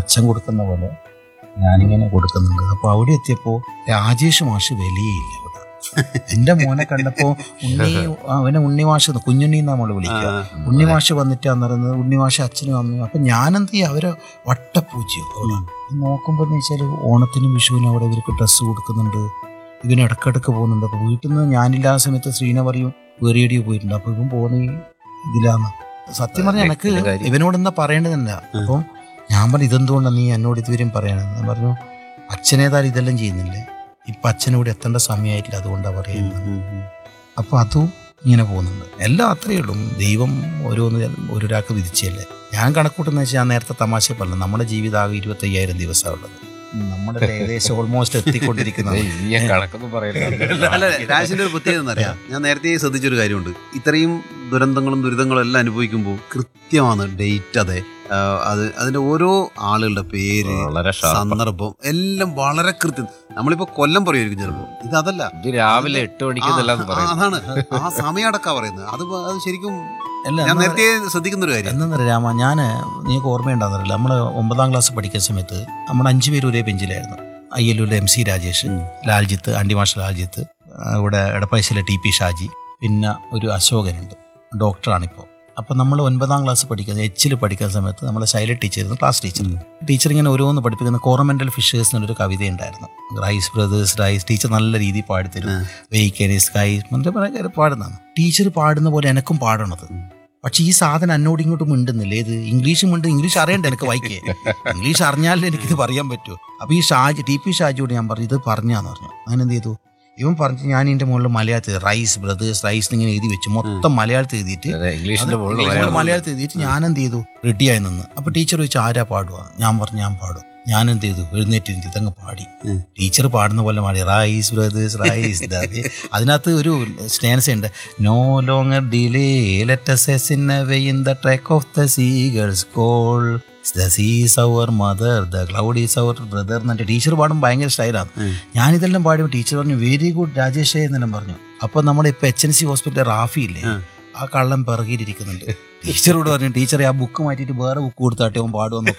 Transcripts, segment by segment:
അച്ഛൻ കൊടുക്കുന്ന പോലെ ഞാനിങ്ങനെ കൊടുക്കുന്നുണ്ട് അപ്പോൾ അവിടെ എത്തിയപ്പോൾ രാജേഷ് മാഷ് വലിയില്ല അവിടെ എൻ്റെ മോനെ കണ്ടപ്പോൾ ഉണ്ണി അവനെ ഉണ്ണി മാഷ് എന്ന് കുഞ്ഞുണ്ണി എന്നാ നമ്മൾ വിളിക്കുക ഉണ്ണി മാഷ് വന്നിട്ടാന്ന് പറയുന്നത് ഉണ്ണി മാഷ് അച്ഛനും അമ്മയും അപ്പം ഞാനെന്ത് ചെയ്യും അവരെ വട്ടപ്പൂജ്യം അവിടെ നോക്കുമ്പോൾ എന്ന് വെച്ചാൽ ഓണത്തിനും വിഷുവിനും അവിടെ ഇവർക്ക് ഡ്രസ്സ് കൊടുക്കുന്നുണ്ട് ഇവന് ഇടക്കിടക്ക് പോകുന്നുണ്ട് അപ്പോൾ വീട്ടിൽ നിന്ന് ഞാനില്ലാത്ത സമയത്ത് ശ്രീന പറയും വേറിയടിയോ പോയിട്ടുണ്ട് അപ്പോൾ ഇവൻ പോകുന്ന ഈ ഇതിലാന്ന് സത്യം പറഞ്ഞാൽ എനിക്ക് കാര്യം. ഇവനോട് എന്താ പറയേണ്ടതല്ല അപ്പം ഞാൻ പറഞ്ഞു ഇതെന്തുകൊണ്ടാണ് നീ എന്നോട് ഇതുവരെയും പറയണത് ഞാൻ പറഞ്ഞു അച്ഛനേതായാലും ഇതെല്ലാം ചെയ്യുന്നില്ലേ ഇപ്പം അച്ഛനോട് എത്തേണ്ട സമയമായിട്ടില്ല അതുകൊണ്ടാണ് പറയുന്നത് അപ്പോൾ അതും ഇങ്ങനെ പോകുന്നുണ്ട് എല്ലാം അത്രയേ ഉള്ളൂ ദൈവം ഓരോന്ന് ഓരോരാൾക്ക് വിധിച്ചല്ലേ ഞാൻ കണക്കൂട്ടുന്ന വെച്ചാൽ ഞാൻ നേരത്തെ തമാശ പറഞ്ഞു നമ്മുടെ ജീവിതം ആകെ ഇരുപത്തയ്യായിരം ദിവസമുള്ളത് നമ്മുടെ ഏകദേശം ഓൾമോസ്റ്റ് എത്തിക്കൊണ്ടിരിക്കുന്നത് ഏയ്, നീ ഞാൻ കണക്കൊന്നും പറയല്ല അല്ല രാജിന്റെ ഒരു പ്രത്യേകത എന്നറിയാം ഞാൻ നേരത്തെ ശ്രദ്ധിച്ചൊരു കാര്യമുണ്ട് ഇത്രയും ദുരന്തങ്ങളും ദുരിതങ്ങളും എല്ലാം അനുഭവിക്കുമ്പോൾ കൃത്യമാണ് ഡേറ്റ് അതെ ആ, അത് അതിന്റെ ഓരോ ആളുകളുടെ പേര് വളരെ sharp. സന്ദർഭം എല്ലാം വളരെ കൃത്യം നമ്മളിപ്പോ കൊല്ലം പറയുമായിരിക്കും ചിലപ്പോ ഇത് അതല്ല ഇത് രാവിലെ എട്ട് മണിക്കെന്നല്ല ആ, ആ, അതാണ് ആ സമയം അടക്കാ പറയുന്നത് അത് പ- അത് ശരിക്കും അല്ല ഞാൻ നേരത്തെ ശ്രദ്ധിക്കുന്ന ഒരു കാര്യം എന്താ രാമ ഞാൻ നിങ്ങൾക്ക് ഓർമ്മയുണ്ടാകുന്നില്ല നമ്മൾ ഒമ്പതാം ക്ലാസ് പഠിക്കുന്ന സമയത്ത് നമ്മൾ അഞ്ചു പേര് ഒരേ ബെഞ്ചിലായിരുന്നു അയ്യല്ലൂരിലെ എം സി രാജേഷ് ലാൽജിത്ത് അണ്ടിമാഷ ലാൽജിത്ത് ആ, ഇവിടെ എടപ്പഴശ്ശിയിലെ ടി പി ഷാജി പിന്നെ ഒരു അശോകനുണ്ട് ഡോക്ടറാണിപ്പോൾ അപ്പം നമ്മൾ ഒൻപതാം ക്ലാസ് പഠിക്കുന്ന എച്ചിൽ പഠിക്കുന്ന സമയത്ത് നമ്മളെ Shaila teacher class teacher teacher ഇങ്ങനെ ഓരോന്ന് പഠിപ്പിക്കുന്ന കോറമെന്റൽ ഫിഷേഴ്സ് എന്നൊരു കവിത ഉണ്ടായിരുന്നു റൈസ് ബ്രദേഴ്സ് റൈസ് ടീച്ചർ നല്ല രീതിയിൽ പാടിത്തരും വെയ്ക്കനി സ്കൈ ഭയങ്കര പാടുന്നതാണ് ടീച്ചർ പാടുന്ന പോലെ എനക്കും പാടണത് പക്ഷെ ഈ സാധനം എന്നോട് ഇങ്ങോട്ട് മിണ്ടുന്നില്ല ഏത് ഇംഗ്ലീഷ് മിണ്ട് ഇംഗ്ലീഷ് അറിയണ്ട എനിക്ക് വായിക്കേ ഇംഗ്ലീഷ് അറിഞ്ഞാലേ എനിക്കിത് പറയാൻ പറ്റൂ അപ്പൊ ഈ ഷാജി ടി പി ഷാജിയോട് ഞാൻ പറഞ്ഞു ഇത് പറഞ്ഞാന്ന് പറഞ്ഞു അങ്ങനെ എന്ത് ചെയ്തു ഇവൻ പറഞ്ഞു ഞാൻ ഇതിന്റെ മുകളിൽ മലയാളത്തിൽ റൈസ് ബ്രദേഴ്സ് റൈസ് ഇങ്ങനെ എഴുതി വെച്ചു മൊത്തം മലയാളത്തിൽ എഴുതിയിട്ട് ഇംഗ്ലീഷിന്റെ അത് മുകളിൽ ഇംഗ്ലീഷിൽ മലയാളം. മലയാളത്തിൽ എഴുതിയിട്ട് ഞാൻ എന്ത് ചെയ്തു റെഡിയായി നിന്ന് അപ്പൊ ടീച്ചർ ചോദിച്ചു ആരാ പാടുക ഞാൻ പറഞ്ഞു ഞാൻ പാടും ഞാൻ എന്ത് ചെയ്തു എഴുന്നേറ്റ് ഇരുന്ന് ഇതങ്ങ് പാടി ടീച്ചർ പാടുന്ന പോലെ പാടി റൈസ് ബ്രദേഴ്സ് റൈസ് അതിനകത്ത് ഒരു സ്റ്റാൻസ് ഉണ്ട് no longer delay let's in away in the track of the seagulls call the seas our mother the cloud is our brother എന്നിട്ട് ടീച്ചർ പാടും ഭയങ്കര സ്റ്റൈലാണ് ഞാനിതെല്ലാം പാടുമ്പോൾ ടീച്ചർ പറഞ്ഞു വെരി ഗുഡ് രാജേഷ് എന്നെല്ലാം പറഞ്ഞു അപ്പൊ നമ്മുടെ ഇപ്പൊ എച്ച് എൻ സി ഹോസ്പിറ്റലിലെ റാഫി ഇല്ലേ ആ കള്ളം പിറകിലിരിക്കുന്നുണ്ട് ടീച്ചറോട് പറഞ്ഞു ടീച്ചറെ ആ ബുക്ക് മാറ്റിയിട്ട് വേറെ ബുക്ക് കൊടുത്താട്ടെ അവൻ പാടുമെന്ന്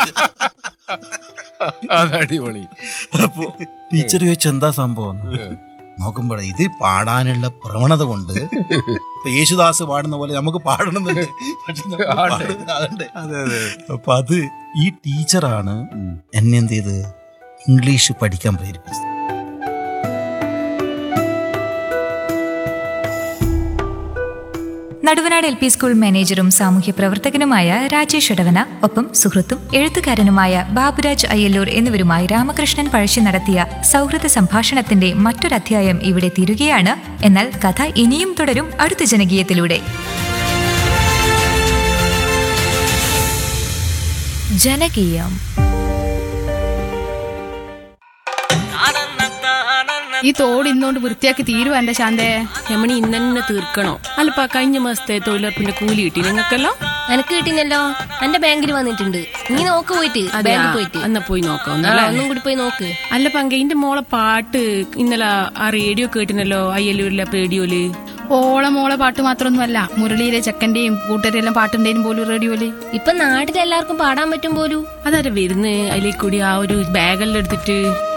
അത് അടിപൊളി അപ്പൊ ടീച്ചർ ചോദിച്ചു എന്താ സംഭവം നോക്കുമ്പോഴേ ഇത് പാടാനുള്ള പ്രവണത കൊണ്ട് ഇപ്പൊ യേശുദാസ് പാടുന്ന പോലെ നമുക്ക് പാടണമെന്നുണ്ട് പക്ഷെ നമുക്ക് പാടുന്ന അതുണ്ട്. അപ്പൊ അത് ഈ ടീച്ചറാണ് എന്നെ എന്ത് ചെയ്ത് ഇംഗ്ലീഷ് പഠിക്കാൻ പ്രേരിപ്പിച്ചത് നടുവനാട് എൽ പി സ്കൂൾ മാനേജറും സാമൂഹ്യ പ്രവർത്തകനുമായ രാജേഷ് ഇടവന ഒപ്പം സുഹൃത്തും എഴുത്തുകാരനുമായ ബാബുരാജ് അയ്യല്ലൂർ എന്നിവരുമായി രാമകൃഷ്ണൻ പഴശ്ശി നടത്തിയ സൗഹൃദ സംഭാഷണത്തിന്റെ മറ്റൊരധ്യായം ഇവിടെ തീരുകയാണ് എന്നാൽ കഥ ഇനിയും തുടരും അടുത്ത ജനകീയത്തിലൂടെ ജനകീയം ഈ തോട് ഇന്നോണ്ട് വൃത്തിയാക്കി തീരുവാ എന്റെ ശാന്തേ രമണി ഇന്ന് തന്നെ തീർക്കണോ അല്ലപ്പാ കഴിഞ്ഞ മാസത്തെ തൊഴിലുറപ്പിന്റെ കൂലി കിട്ടി നിങ്ങൾക്കല്ലോ എനക്ക് കിട്ടിനല്ലോ എന്റെ ബാങ്കിൽ വന്നിട്ടുണ്ട് നീ നോക്ക് പോയിട്ട് ബാങ്കിൽ പോയിട്ട് എന്നാ പോയി നോക്കാം ആ, ഒന്നല്ലേ? ഒന്നും കൂടി പോയി നോക്ക് അല്ല പങ്ക ഇന്റെ മോളെ പാട്ട് ഇന്നലെ ആ റേഡിയോ കേട്ടിനല്ലോ അയ്യല്ലൂരിലെ റേഡിയോയില് ഓളെ മോളെ പാട്ട് മാത്രമൊന്നുമല്ല മുരളിയിലെ ചെക്കന്റെയും കൂട്ടരെല്ലാം പാട്ടുണ്ടേനും പോലും റേഡിയോയില് ഇപ്പൊ നാട്ടിലെല്ലാവർക്കും പാടാൻ പറ്റും പോലും അതാരെ വരുന്ന് അതിലേക്ക് കൂടി ആ ഒരു ബാഗെല്ലാം എടുത്തിട്ട്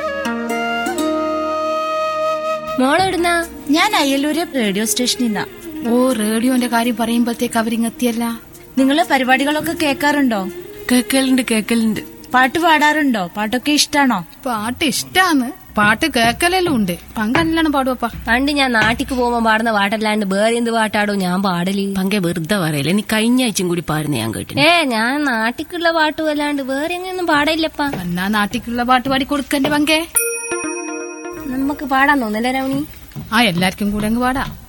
മോളെവിടുന്ന ഞാൻ അയ്യല്ലൂര് റേഡിയോ സ്റ്റേഷനിൽ നിന്നാ ഓ റേഡിയോന്റെ കാര്യം പറയുമ്പോഴത്തേക്ക് അവരിങ്ങെത്തിയല്ല നിങ്ങള് പരിപാടികളൊക്കെ കേൾക്കാറുണ്ടോ കേക്കലുണ്ട് കേക്കലുണ്ട് പാട്ട് പാടാറുണ്ടോ പാട്ടൊക്കെ ഇഷ്ടാണോ പാട്ട് ഇഷ്ടാന്ന് പാട്ട് കേക്കലെല്ലാം ഉണ്ട് പങ്കല്ലാണ് പാടുവപ്പാ പണ്ട് ഞാൻ നാട്ടിക്ക് പോകുമ്പോ പാടുന്ന പാട്ടല്ലാണ്ട് വേറെ എന്ത് പാട്ടാടോ ഞാൻ പാടല് പങ്ക വെറുതെ പറയല്ലേ നീ കഴിഞ്ഞ ആഴ്ചയും കൂടി പാടുന്ന ഞാൻ കേട്ടിന് ഏ ഞാൻ നാട്ടിക്കുള്ള പാട്ടും അല്ലാണ്ട് വേറെ എങ്ങനെയൊന്നും പാടില്ലപ്പാ എന്നാ നാട്ടിക്കുള്ള പാട്ട് പാടി കൊടുക്കണ്ടേ പങ്കേ നമുക്ക് പാടാൻ തോന്നില്ല രമണി ആ എല്ലാവർക്കും കൂടെ അങ്ങ് പാടാ